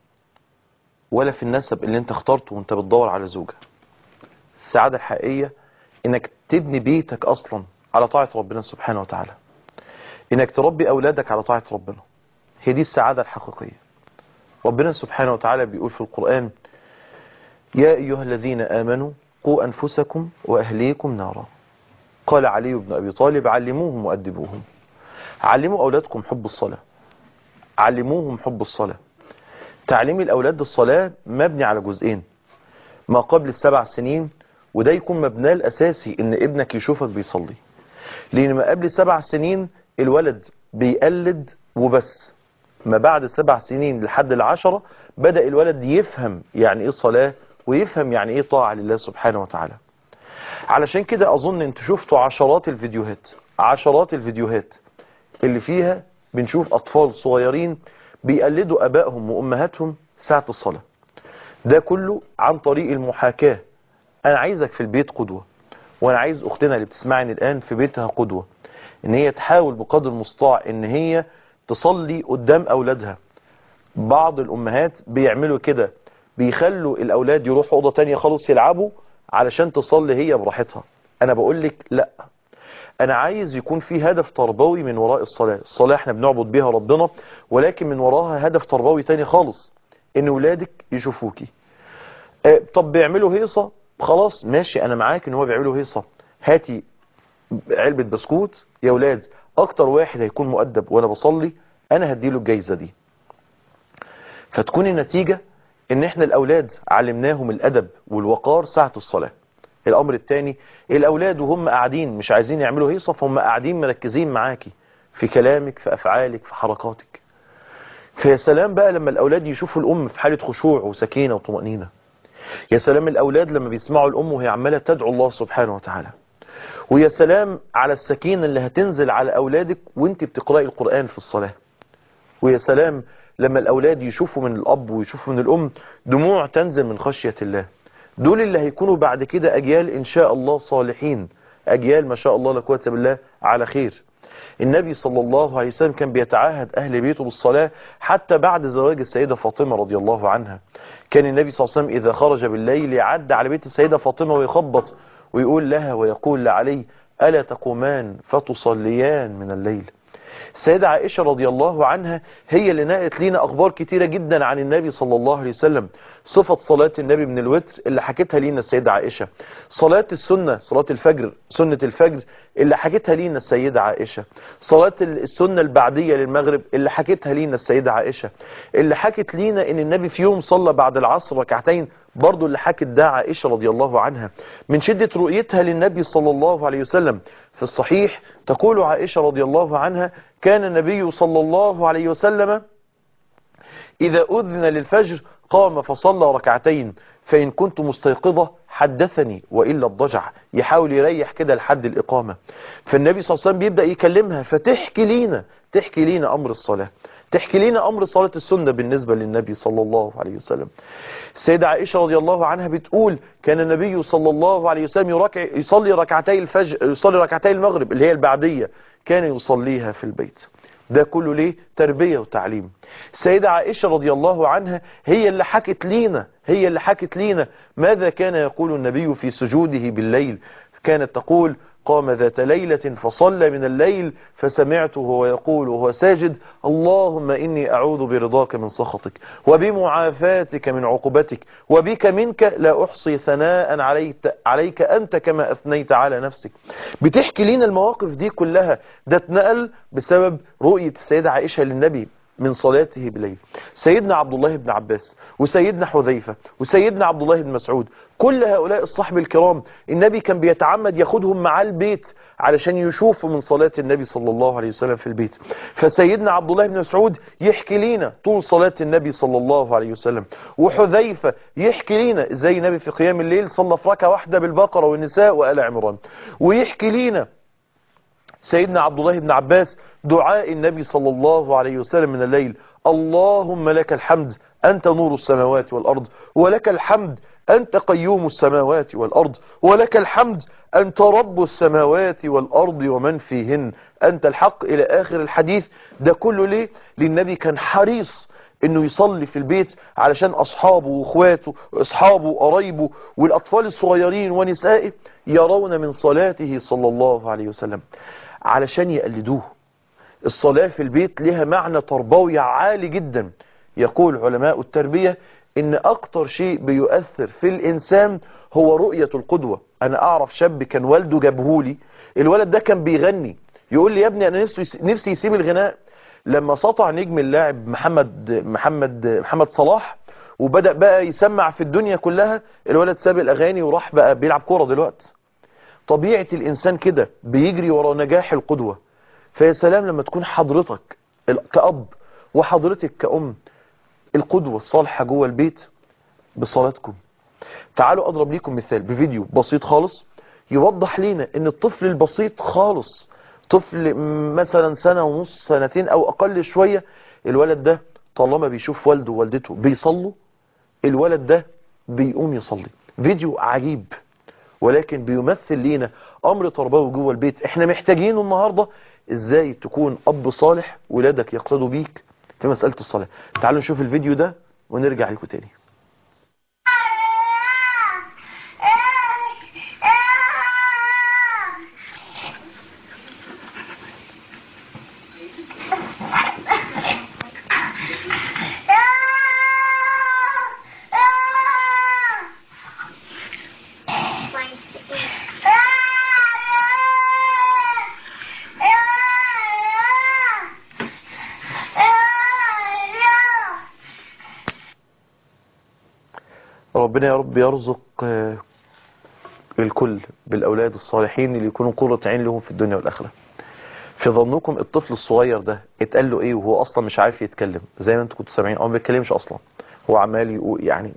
ولا في النسب اللي انت اخترته وانت بتدور على زوجة السعادة الحقيقية انك تبني بيتك اصلا على طاعة ربنا سبحانه وتعالى انك تربي اولادك على طاعة ربنا هي دي السعادة الحقيقية ربنا سبحانه وتعالى بيقول في القرآن يا أيها الذين آمنوا قوا أنفسكم وأهليكم نارا قال علي بن أبي طالب علموهم وأدبوهم علموا أولادكم حب الصلاة علموهم حب الصلاة تعليم الأولاد الصلاة مبني على جزئين ما قبل السبع سنين وده يكون مبناه الأساسي إن ابنك يشوفك بيصلي لأن ما قبل سبع سنين الولد بيقلد وبس ما بعد سبع سنين لحد العشرة بدأ الولد يفهم يعني ايه صلاة ويفهم يعني ايه طاعة لله سبحانه وتعالى علشان كده اظن انتوا شفتوا عشرات الفيديوهات عشرات الفيديوهات اللي فيها بنشوف اطفال صغيرين بيقلدوا ابائهم وامهاتهم ساعة الصلاة ده كله عن طريق المحاكاة انا عايزك في البيت قدوة وانا عايز اختنا اللي بتسمعني الان في بيتها قدوة ان هي تحاول بقدر المستطاع ان هي تصلي قدام اولادها بعض الامهات بيعملوا كده بيخلوا الاولاد يروحوا اوضه تانية خالص يلعبوا علشان تصلي هي براحتها انا بقول لك لا انا عايز يكون في هدف تربوي من وراء الصلاة الصلاة احنا بنعبد بيها ربنا ولكن من وراها هدف تربوي تاني خالص ان ولادك يشوفوكي اه طب بيعملوا هيصة خلاص ماشي انا معاك ان هو بيعملوا هيصة هاتي علبة بسكوت يا ولاد اكتر واحد هيكون مؤدب وانا بصلي انا هديله الجايزة دي فتكون النتيجة ان احنا الاولاد علمناهم الادب والوقار ساعة الصلاة الامر الثاني الاولاد وهم قاعدين مش عايزين يعملوا هيصة فهم قاعدين مركزين معاكي في كلامك في افعالك في حركاتك فيا سلام بقى لما الاولاد يشوفوا الام في حالة خشوع وسكينة وطمأنينة يا سلام الاولاد لما بيسمعوا الام وهي عمالة تدعو الله سبحانه وتعالى ويا سلام على السكينة اللي هتنزل على اولادك وانت بتقرأي القرآن في الصلاة ويا سلام لما الأولاد يشوفوا من الأب ويشوفوا من الأم دموع تنزل من خشية الله دول اللي هيكونوا بعد كده أجيال إن شاء الله صالحين أجيال ما شاء الله لا قوه بالله على خير النبي صلى الله عليه وسلم كان بيتعاهد أهل بيته بالصلاة حتى بعد زواج السيدة فاطمة رضي الله عنها كان النبي صلى الله عليه وسلم إذا خرج بالليل يعد على بيت السيدة فاطمة ويخبط ويقول لها ويقول لعلي ألا تقومان فتصليان من الليل السيدة عائشة رضي الله عنها هي اللي نقلت لنا أخبار كتيرة جدا عن النبي صلى الله عليه وسلم صفة صلاة النبي من الوتر اللي حكتها لنا السيدة عائشة صلاة السنة صلاة الفجر سنة الفجر اللي حكتها لنا السيدة عائشة صلاة السنة البعدية للمغرب اللي حكتها لنا السيدة عائشة اللي حكت لنا ان النبي في يوم صلى بعد العصر ركعتين برضو اللي حكت ده عائشة رضي الله عنها من شدة رؤيتها للنبي صلى الله عليه وسلم في الصحيح تقول عائشة رضي الله عنها كان النبي صلى الله عليه وسلم إذا أذن للفجر قام فصلى ركعتين فإن كنت مستيقظة حدثني وإلا الضجع يحاول يريح كده لحد الإقامة فالنبي صلى الله عليه وسلم بيبدأ يكلمها فتحكي لينا تحكي لينا أمر الصلاة تحكي لنا أمر صلاة السنة بالنسبة للنبي صلى الله عليه وسلم السيدة عائشة رضي الله عنها بتقول كان النبي صلى الله عليه وسلم يركع يصلي ركعتي الفجر يصلي ركعتي المغرب اللي هي البعدية كان يصليها في البيت ده كله ليه تربية وتعليم السيدة عائشة رضي الله عنها هي اللي حكت لينا هي اللي حكت لينا ماذا كان يقول النبي في سجوده بالليل كانت تقول قام ذات ليلة فصلى من الليل فسمعته وهو يقول وهو ساجد اللهم إني أعوذ برضاك من سخطك وبمعافاتك من عقوبتك وبك منك لا أحصي ثناء عليك, عليك أنت كما أثنيت على نفسك بتحكي لنا المواقف دي كلها ده اتنقل بسبب رؤية السيدة عائشة للنبي من صلاته بالليل سيدنا عبد الله بن عباس وسيدنا حذيفة وسيدنا عبد الله بن مسعود كل هؤلاء الصحب الكرام النبي كان بيتعمد ياخدهم معاه البيت علشان يشوفوا من صلاة النبي صلى الله عليه وسلم في البيت فسيدنا عبد الله بن مسعود يحكي لنا طول صلاة النبي صلى الله عليه وسلم وحذيفة يحكي لنا ازاي النبي في قيام الليل صلى في ركعة واحدة بالبقرة والنساء وآل عمران ويحكي لنا سيدنا عبد الله بن عباس دعاء النبي صلى الله عليه وسلم من الليل اللهم لك الحمد أنت نور السماوات والأرض ولك الحمد أنت قيوم السماوات والأرض ولك الحمد أنت رب السماوات والأرض ومن فيهن أنت الحق إلى آخر الحديث ده كله ليه للنبي كان حريص انه يصلي في البيت علشان اصحابه واخواته واصحابه وقرايبه والاطفال الصغيرين ونسائه يرون من صلاته صلى الله عليه وسلم علشان يقلدوه الصلاة في البيت لها معنى تربوي عالي جدا يقول علماء التربية ان اكتر شيء بيؤثر في الانسان هو رؤية القدوة انا اعرف شاب كان والده جابهولي الولد ده كان بيغني يقول لي يا ابني انا نفسي يسيب الغناء لما سطع نجم اللاعب محمد محمد محمد صلاح وبدأ بقى يسمع في الدنيا كلها الولد ساب الاغاني وراح بقى بيلعب كورة دلوقتي طبيعة الانسان كده بيجري ورا نجاح القدوة فيا سلام لما تكون حضرتك كأب وحضرتك كأم القدوة الصالحة جوه البيت بصلاتكم تعالوا أضرب لكم مثال بفيديو بسيط خالص يوضح لنا ان الطفل البسيط خالص طفل مثلا سنة ونص سنتين او اقل شوية الولد ده طالما بيشوف والده ووالدته بيصلوا الولد ده بيقوم يصلي فيديو عجيب ولكن بيمثل لينا امر تربوي جوه البيت احنا محتاجينه النهاردة ازاي تكون اب صالح ولادك يقتدوا بيك في مسألة الصلاة تعالوا نشوف الفيديو ده ونرجع لكم تاني ربنا يا رب يرزق الكل بالأولاد الصالحين اللي يكونوا قرة عين لهم في الدنيا والآخرة في ظنكم الطفل الصغير ده اتقال له ايه وهو اصلا مش عارف يتكلم زي ما انتم كنتوا سامعين او ما بيتكلمش اصلا هو عمال يقول يعني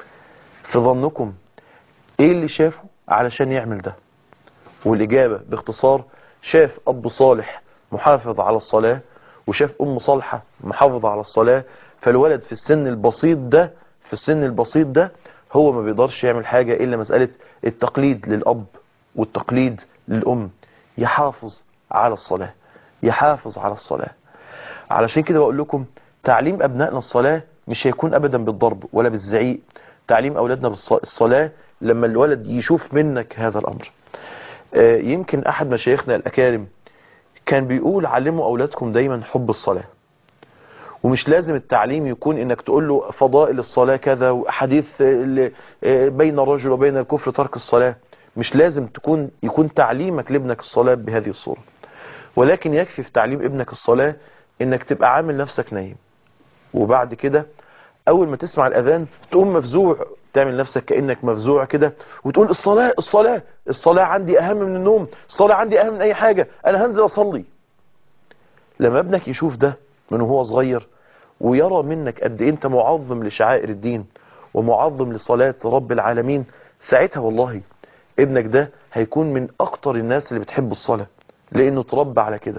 في ظنكم ايه اللي شافه علشان يعمل ده والاجابة باختصار شاف اب صالح محافظ على الصلاة وشاف ام صالحة محافظة على الصلاة فالولد في السن البسيط ده في السن البسيط ده هو ما بيقدرش يعمل حاجة إلا مسألة التقليد للأب والتقليد للأم يحافظ على الصلاة يحافظ على الصلاة علشان كده بقول لكم تعليم أبنائنا الصلاة مش هيكون أبدا بالضرب ولا بالزعيق تعليم أولادنا بالصلاة لما الولد يشوف منك هذا الأمر يمكن أحد مشايخنا الأكارم كان بيقول علموا أولادكم دايما حب الصلاة ومش لازم التعليم يكون انك تقول له فضائل الصلاة كذا وحديث بين الرجل وبين الكفر ترك الصلاة مش لازم تكون يكون تعليمك لابنك الصلاة بهذه الصورة ولكن يكفي في تعليم ابنك الصلاة انك تبقى عامل نفسك نايم وبعد كده اول ما تسمع الاذان تقوم مفزوع تعمل نفسك كأنك مفزوع كده وتقول الصلاة الصلاة الصلاة عندي اهم من النوم الصلاة عندي اهم من اي حاجة انا هنزل اصلي لما ابنك يشوف ده من وهو صغير ويرى منك قد ايه انت معظم لشعائر الدين ومعظم لصلاة رب العالمين ساعتها والله ابنك ده هيكون من اكتر الناس اللي بتحب الصلاة لانه تربى على كده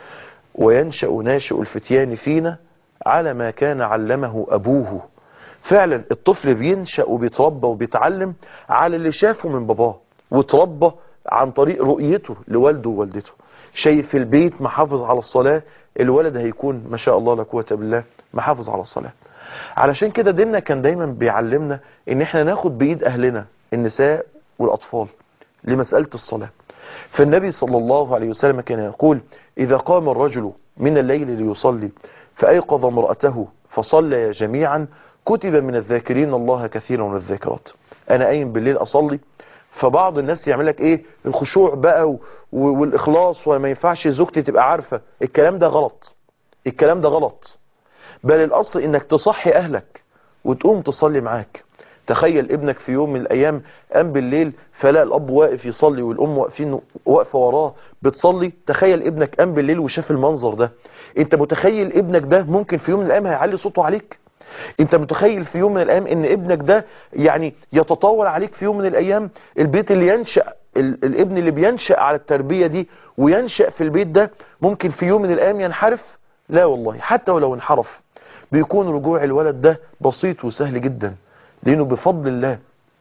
وينشأ ناشئ الفتيان فينا على ما كان علمه ابوه فعلا الطفل بينشأ وبيتربى وبيتعلم على اللي شافه من باباه وتربى عن طريق رؤيته لوالده ووالدته شايف في البيت محافظ على الصلاة الولد هيكون ما شاء الله لا قوه بالله محافظ على الصلاة علشان كده ديننا كان دايما بيعلمنا ان احنا ناخد بايد اهلنا النساء والاطفال لمسألة الصلاة فالنبي صلى الله عليه وسلم كان يقول إذا قام الرجل من الليل ليصلي فأيقظ امرأته فصلى جميعا كتب من الذاكرين الله كثيرا من الذاكرات أنا قايم بالليل أصلي فبعض الناس يعمل لك ايه الخشوع بقى و- و- والاخلاص وما ينفعش زوجتي تبقى عارفة الكلام ده غلط الكلام ده غلط بل الاصل انك تصحي اهلك وتقوم تصلي معاك تخيل ابنك في يوم من الايام قام بالليل فلا الاب واقف يصلي والام واقفين واقفه وراه بتصلي تخيل ابنك قام بالليل وشاف المنظر ده انت متخيل ابنك ده ممكن في يوم من الايام هيعلي صوته عليك انت متخيل في يوم من الايام ان ابنك ده يعني يتطاول عليك في يوم من الايام البيت اللي ينشأ ال- الابن اللي بينشأ على التربية دي وينشأ في البيت ده ممكن في يوم من الايام ينحرف لا والله حتى ولو انحرف بيكون رجوع الولد ده بسيط وسهل جدا لانه بفضل الله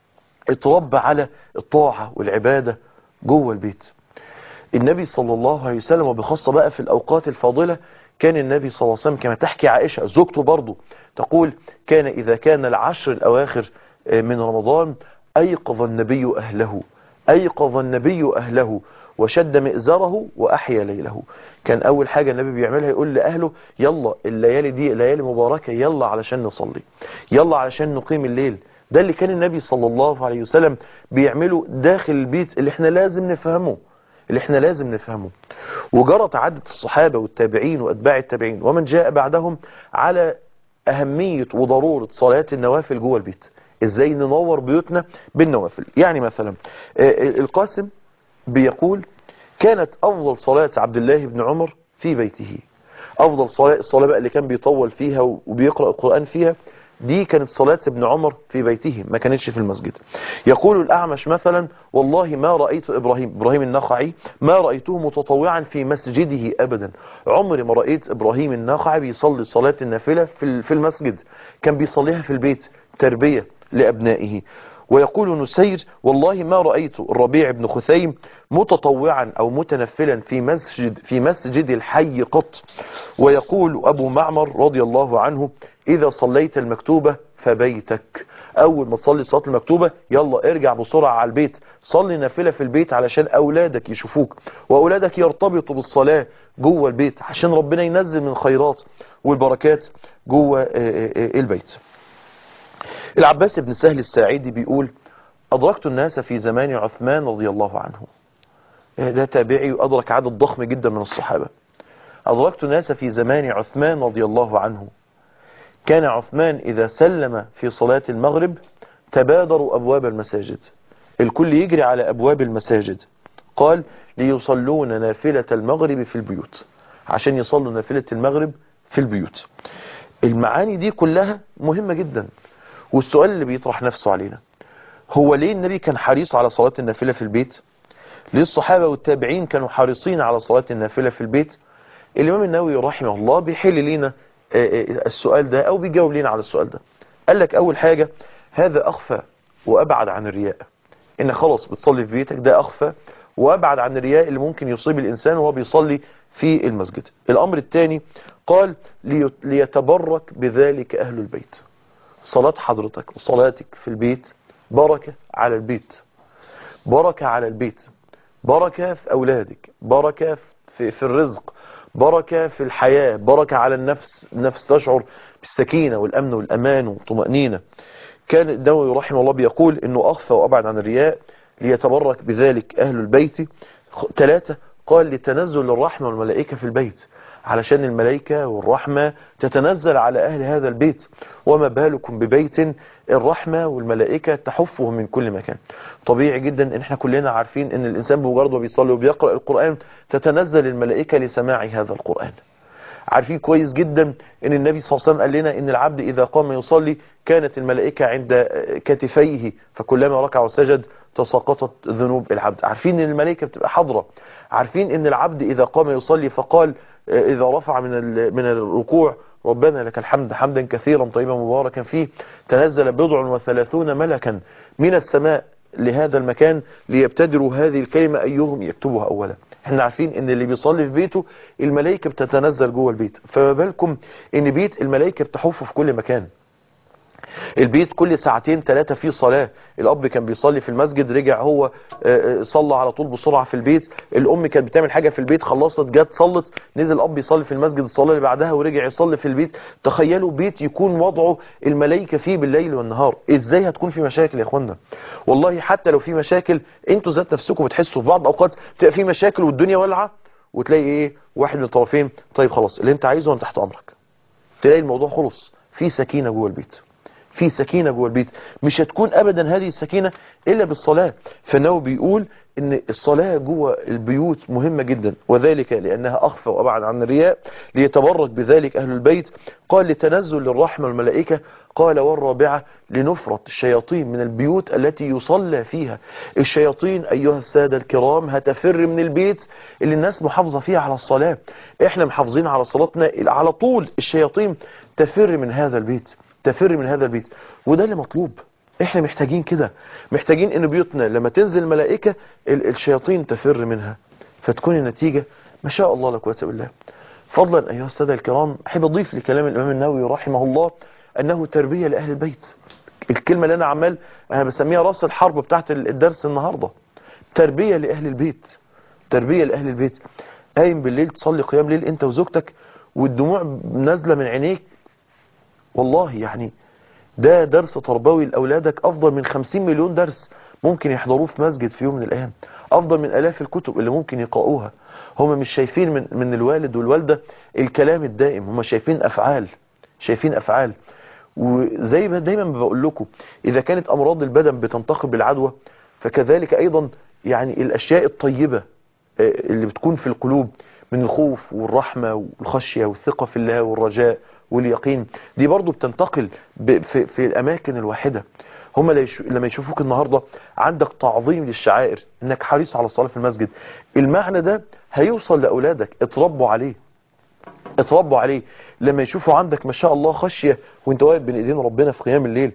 اتربى على الطاعة والعبادة جوه البيت النبي صلى الله عليه وسلم وبخاصة بقى في الأوقات الفاضلة كان النبي صلى الله عليه وسلم كما تحكي عائشة زوجته برضه تقول كان إذا كان العشر الأواخر من رمضان أيقظ النبي أهله أيقظ النبي أهله وشد مئزره وأحيا ليله كان أول حاجة النبي بيعملها يقول لأهله يلا الليالي دي ليالي مباركة يلا علشان نصلي يلا علشان نقيم الليل ده اللي كان النبي صلى الله عليه وسلم بيعمله داخل البيت اللي احنا لازم نفهمه اللي احنا لازم نفهمه وجرت عادة الصحابة والتابعين وأتباع التابعين ومن جاء بعدهم على أهمية وضرورة صلاة النوافل جوه البيت ازاي ننور بيوتنا بالنوافل يعني مثلا آه، القاسم بيقول كانت أفضل صلاة عبد الله بن عمر في بيته أفضل صلاة الصلاة بقى اللي كان بيطول فيها وبيقرأ القرآن فيها دي كانت صلاة ابن عمر في بيته ما كانتش في المسجد يقول الأعمش مثلا والله ما رأيت إبراهيم إبراهيم النخعي ما رأيته متطوعا في مسجده أبدا عمري ما رأيت إبراهيم النخعي بيصلي صلاة النافلة في في المسجد كان بيصليها في البيت تربية لأبنائه ويقول نسير والله ما رأيت الربيع بن خثيم متطوعا أو متنفلا في مسجد في مسجد الحي قط ويقول أبو معمر رضي الله عنه إذا صليت المكتوبة فبيتك أول ما تصلي صلاة المكتوبة يلا ارجع بسرعة على البيت صلي نافلة في البيت علشان أولادك يشوفوك وأولادك يرتبطوا بالصلاة جوه البيت عشان ربنا ينزل من الخيرات والبركات جوه البيت العباس بن سهل الساعدي بيقول أدركت الناس في زمان عثمان رضي الله عنه ده تابعي وأدرك عدد ضخم جدا من الصحابة أدركت الناس في زمان عثمان رضي الله عنه كان عثمان إذا سلم في صلاة المغرب تبادروا أبواب المساجد الكل يجري على أبواب المساجد قال ليصلون نافلة المغرب في البيوت عشان يصلوا نافلة المغرب في البيوت المعاني دي كلها مهمة جدا والسؤال اللي بيطرح نفسه علينا هو ليه النبي كان حريص على صلاة النافلة في البيت ليه الصحابة والتابعين كانوا حريصين على صلاة النافلة في البيت الإمام النووي رحمه الله بيحل لنا السؤال ده أو بيجاوب لنا على السؤال ده قال لك أول حاجة هذا أخفى وأبعد عن الرياء إن خلاص بتصلي في بيتك ده أخفى وأبعد عن الرياء اللي ممكن يصيب الإنسان وهو بيصلي في المسجد الأمر الثاني قال ليتبرك بذلك أهل البيت صلاة حضرتك وصلاتك في البيت بركة على البيت بركة على البيت بركة في أولادك بركة في, في الرزق بركة في الحياة بركة على النفس النفس تشعر بالسكينة والأمن والأمان والطمأنينة كان النووي رحمه الله بيقول أنه أخفى وأبعد عن الرياء ليتبرك بذلك أهل البيت ثلاثة قال لتنزل الرحمة والملائكة في البيت علشان الملائكة والرحمة تتنزل على أهل هذا البيت وما بالكم ببيت الرحمة والملائكة تحفه من كل مكان طبيعي جدا ان احنا كلنا عارفين ان الانسان بمجرد ما بيصلي وبيقرأ القرآن تتنزل الملائكة لسماع هذا القرآن عارفين كويس جدا ان النبي صلى الله عليه وسلم قال لنا ان العبد اذا قام يصلي كانت الملائكة عند كتفيه فكلما ركع وسجد تساقطت ذنوب العبد عارفين ان الملائكة بتبقى حاضرة عارفين ان العبد اذا قام يصلي فقال اذا رفع من من الركوع ربنا لك الحمد حمدا كثيرا طيبا مباركا فيه تنزل بضع وثلاثون ملكا من السماء لهذا المكان ليبتدروا هذه الكلمة أيهم يكتبها أولا احنا عارفين ان اللي بيصلي في بيته الملائكة بتتنزل جوه البيت فما بالكم ان بيت الملائكة بتحف في كل مكان البيت كل ساعتين ثلاثة فيه صلاة الأب كان بيصلي في المسجد رجع هو آه، آه، صلى على طول بسرعة في البيت الأم كانت بتعمل حاجة في البيت خلصت جت صلت نزل الأب يصلي في المسجد الصلاة اللي بعدها ورجع يصلي في البيت تخيلوا بيت يكون وضعه الملائكة فيه بالليل والنهار إزاي هتكون في مشاكل يا إخوانا والله حتى لو في مشاكل أنتوا ذات نفسكم بتحسوا في بعض الأوقات تبقى في مشاكل والدنيا ولعة وتلاقي إيه واحد من الطرفين طيب خلاص اللي أنت عايزه أنا تحت أمرك تلاقي الموضوع خلص في سكينة جوه البيت في سكينة جوه البيت مش هتكون ابدا هذه السكينة الا بالصلاة فانه بيقول ان الصلاة جوه البيوت مهمة جدا وذلك لانها اخفى وابعد عن الرياء ليتبرك بذلك اهل البيت قال لتنزل للرحمة والملائكة قال والرابعة لنفرة الشياطين من البيوت التي يصلى فيها الشياطين ايها السادة الكرام هتفر من البيت اللي الناس محافظة فيه على الصلاة احنا محافظين على صلاتنا على طول الشياطين تفر من هذا البيت تفر من هذا البيت وده اللي مطلوب احنا محتاجين كده محتاجين ان بيوتنا لما تنزل الملائكة ال- الشياطين تفر منها فتكون النتيجة ما شاء الله لا قوه الا بالله فضلا ايها السادة الكرام احب اضيف لكلام الامام النووي رحمه الله انه تربية لاهل البيت الكلمة اللي انا عمال انا بسميها راس الحرب بتاعت ال- الدرس النهاردة تربية لاهل البيت تربية لاهل البيت قايم بالليل تصلي قيام ليل انت وزوجتك والدموع نازلة من عينيك والله يعني ده درس تربوي لأولادك أفضل من 50 مليون درس ممكن يحضروه في مسجد في يوم من الأيام أفضل من ألاف الكتب اللي ممكن يقرأوها هم مش شايفين من, من الوالد والوالدة الكلام الدائم هم شايفين أفعال شايفين أفعال وزي ما دايما بقول لكم إذا كانت أمراض البدن بتنتقل بالعدوى فكذلك أيضا يعني الأشياء الطيبة آه، اللي بتكون في القلوب من الخوف والرحمة والخشية والثقة في الله والرجاء واليقين دي برضو بتنتقل ب- في, في الأماكن الواحدة هم لا يش- لما يشوفوك النهاردة عندك تعظيم للشعائر انك حريص على الصلاة في المسجد المعنى ده هيوصل لأولادك اتربوا عليه اتربوا عليه لما يشوفوا عندك ما شاء الله خشية وانت واقف بين ايدين ربنا في قيام الليل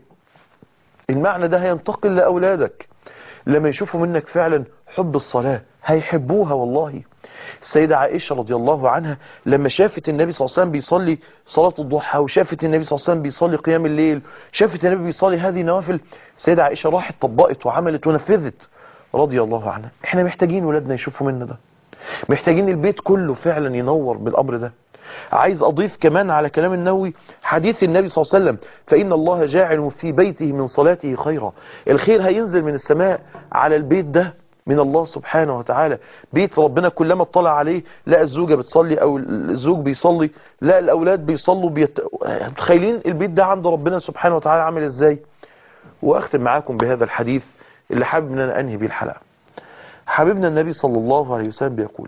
المعنى ده هينتقل لأولادك لما يشوفوا منك فعلا حب الصلاة هيحبوها والله السيدة عائشة رضي الله عنها لما شافت النبي صلى الله عليه وسلم بيصلي صلاة الضحى وشافت النبي صلى الله عليه وسلم بيصلي قيام الليل شافت النبي بيصلي هذه النوافل السيدة عائشة راحت طبقت وعملت ونفذت رضي الله عنها احنا محتاجين ولادنا يشوفوا منا ده محتاجين البيت كله فعلا ينور بالأمر ده عايز أضيف كمان على كلام النووي حديث النبي صلى الله عليه وسلم فإن الله جاعل في بيته من صلاته خيرا الخير هينزل من السماء على البيت ده من الله سبحانه وتعالى بيت ربنا كلما اطلع عليه لا الزوجة بتصلي أو الزوج بيصلي لا الأولاد بيصلوا بيت... متخيلين البيت ده عند ربنا سبحانه وتعالى عامل إزاي وأختم معاكم بهذا الحديث اللي حابب أن أنا أنهي بيه الحلقة حبيبنا النبي صلى الله عليه وسلم بيقول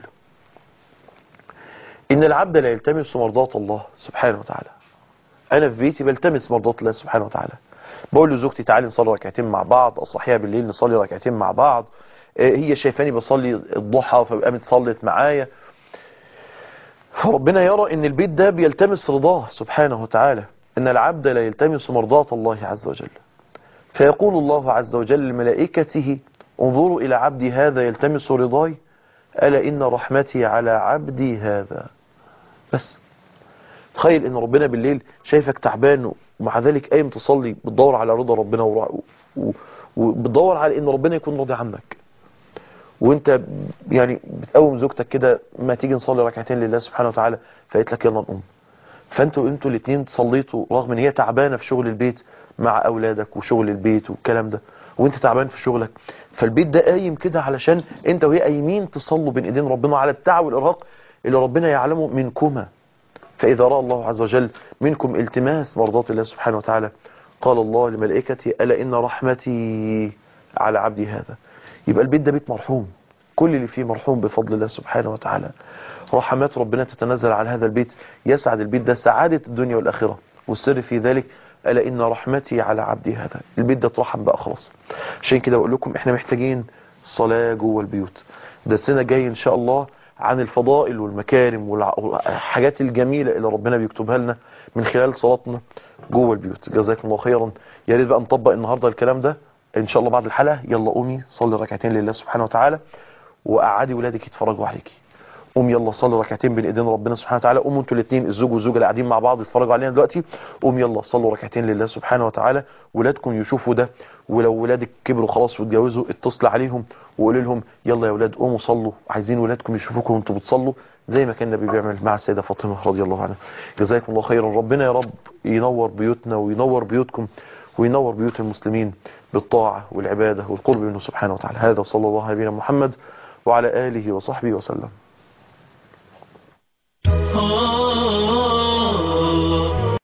إن العبد لا يلتمس مرضات الله سبحانه وتعالى أنا في بيتي بلتمس مرضات الله سبحانه وتعالى بقول لزوجتي تعالي نصلي ركعتين مع بعض أصحيها بالليل نصلي ركعتين مع بعض آه، هي شايفاني بصلي الضحى فقامت صلت معايا فربنا يرى ان البيت ده بيلتمس رضاه سبحانه وتعالى ان العبد لا يلتمس مرضات الله عز وجل فيقول الله عز وجل لملائكته انظروا الى عبدي هذا يلتمس رضاي ألا إن رحمتي على عبدي هذا بس تخيل ان ربنا بالليل شايفك تعبان ومع ذلك قايم تصلي بتدور على رضا ربنا ورع- و- وبتدور على ان ربنا يكون راضي عنك وانت يعني بتقوم زوجتك كده ما تيجي نصلي ركعتين لله سبحانه وتعالى فقالت لك يلا نقوم فانتوا انتوا الاثنين صليتوا رغم ان هي تعبانه في شغل البيت مع اولادك وشغل البيت والكلام ده وانت تعبان في شغلك فالبيت ده قايم كده علشان انت وهي قايمين تصلوا بين ايدين ربنا على التعب والارهاق اللي ربنا يعلمه منكما فإذا رأى الله عز وجل منكم التماس مرضات الله سبحانه وتعالى قال الله لملائكته ألا إن رحمتي على عبدي هذا يبقى البيت ده بيت مرحوم كل اللي فيه مرحوم بفضل الله سبحانه وتعالى رحمات ربنا تتنزل على هذا البيت يسعد البيت ده سعادة الدنيا والآخرة والسر في ذلك ألا إن رحمتي على عبدي هذا البيت ده اترحم بقى خلاص عشان كده بقول لكم احنا محتاجين صلاة جوه البيوت ده السنة جاي إن شاء الله عن الفضائل والمكارم والحاجات الجميلة اللي ربنا بيكتبها لنا من خلال صلاتنا جوه البيوت جزاكم الله خيرا يا ريت بقى نطبق النهاردة الكلام ده ان شاء الله بعد الحلقة يلا قومي صلي ركعتين لله سبحانه وتعالى وقعدي ولادك يتفرجوا عليكي قوم يلا صلوا ركعتين بين ايدين ربنا سبحانه وتعالى قوموا انتوا الاثنين الزوج والزوجه اللي قاعدين مع بعض يتفرجوا علينا دلوقتي قوم يلا صلوا ركعتين لله سبحانه وتعالى ولادكم يشوفوا ده ولو ولادك كبروا خلاص واتجوزوا اتصل عليهم وقول لهم يلا يا ولاد قوموا صلوا عايزين ولادكم يشوفوكم وانتوا بتصلوا زي ما كان النبي بيعمل مع السيده فاطمه رضي الله عنها جزاكم الله خيرا ربنا يا رب ينور بيوتنا وينور بيوتكم وينور بيوت المسلمين بالطاعه والعباده والقرب منه سبحانه وتعالى هذا وصلى الله على نبينا محمد وعلى اله وصحبه وسلم